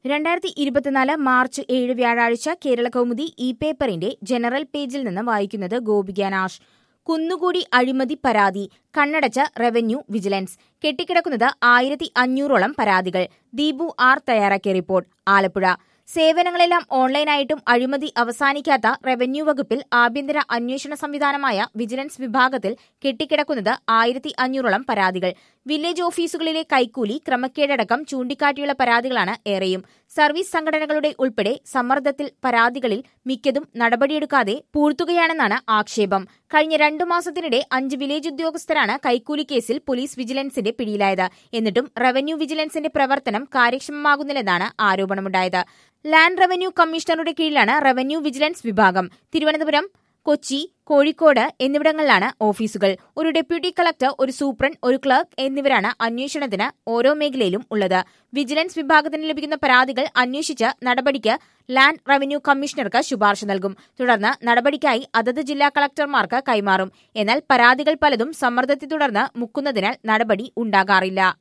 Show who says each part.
Speaker 1: രണ്ടായിരത്തി ഇരുപത്തിനാല് മാർച്ച് ഏഴ് വ്യാഴാഴ്ച കേരള കൗമുദി ഇ പേപ്പറിന്റെ ജനറൽ പേജിൽ നിന്ന് വായിക്കുന്നത് ഗോപിക നാഷ് കുന്നുകൂടി അഴിമതി പരാതി കണ്ണടച്ച റവന്യൂ വിജിലൻസ് കെട്ടിക്കിടക്കുന്നത് ആയിരത്തി അഞ്ഞൂറോളം പരാതികൾ ദീപു ആർ തയ്യാറാക്കിയ റിപ്പോർട്ട് ആലപ്പുഴ സേവനങ്ങളെല്ലാം ഓൺലൈനായിട്ടും അഴിമതി അവസാനിക്കാത്ത റവന്യൂ വകുപ്പിൽ ആഭ്യന്തര അന്വേഷണ സംവിധാനമായ വിജിലൻസ് വിഭാഗത്തിൽ കെട്ടിക്കിടക്കുന്നത് ആയിരത്തി അഞ്ഞൂറോളം പരാതികൾ വില്ലേജ് ഓഫീസുകളിലെ കൈക്കൂലി ക്രമക്കേടടക്കം ചൂണ്ടിക്കാട്ടിയുള്ള പരാതികളാണ് ഏറെയും സർവീസ് സംഘടനകളുടെ ഉൾപ്പെടെ സമ്മർദ്ദത്തിൽ പരാതികളിൽ മിക്കതും നടപടിയെടുക്കാതെ പൂഴ്ത്തുകയാണെന്നാണ് ആക്ഷേപം കഴിഞ്ഞ രണ്ടു മാസത്തിനിടെ അഞ്ച് വില്ലേജ് ഉദ്യോഗസ്ഥരാണ് കൈക്കൂലി കേസിൽ പോലീസ് വിജിലൻസിന്റെ പിടിയിലായത് എന്നിട്ടും റവന്യൂ വിജിലൻസിന്റെ പ്രവർത്തനം കാര്യക്ഷമമാകുന്നില്ലെന്നാണ് ആരോപണമുണ്ടായത് ലാൻഡ് റവന്യൂ കമ്മീഷണറുടെ കീഴിലാണ് റവന്യൂ വിജിലൻസ് വിഭാഗം തിരുവനന്തപുരം കൊച്ചി കോഴിക്കോട് എന്നിവിടങ്ങളിലാണ് ഓഫീസുകൾ ഒരു ഡെപ്യൂട്ടി കളക്ടർ ഒരു സൂപ്രണ്ട് ഒരു ക്ലർക്ക് എന്നിവരാണ് അന്വേഷണത്തിന് ഓരോ മേഖലയിലും ഉള്ളത് വിജിലൻസ് വിഭാഗത്തിന് ലഭിക്കുന്ന പരാതികൾ അന്വേഷിച്ച് നടപടിക്ക് ലാൻഡ് റവന്യൂ കമ്മീഷണർക്ക് ശുപാർശ നൽകും തുടർന്ന് നടപടിക്കായി അതത് ജില്ലാ കളക്ടർമാർക്ക് കൈമാറും എന്നാൽ പരാതികൾ പലതും സമ്മർദ്ദത്തെ തുടർന്ന് മുക്കുന്നതിനാൽ നടപടി ഉണ്ടാകാറില്ല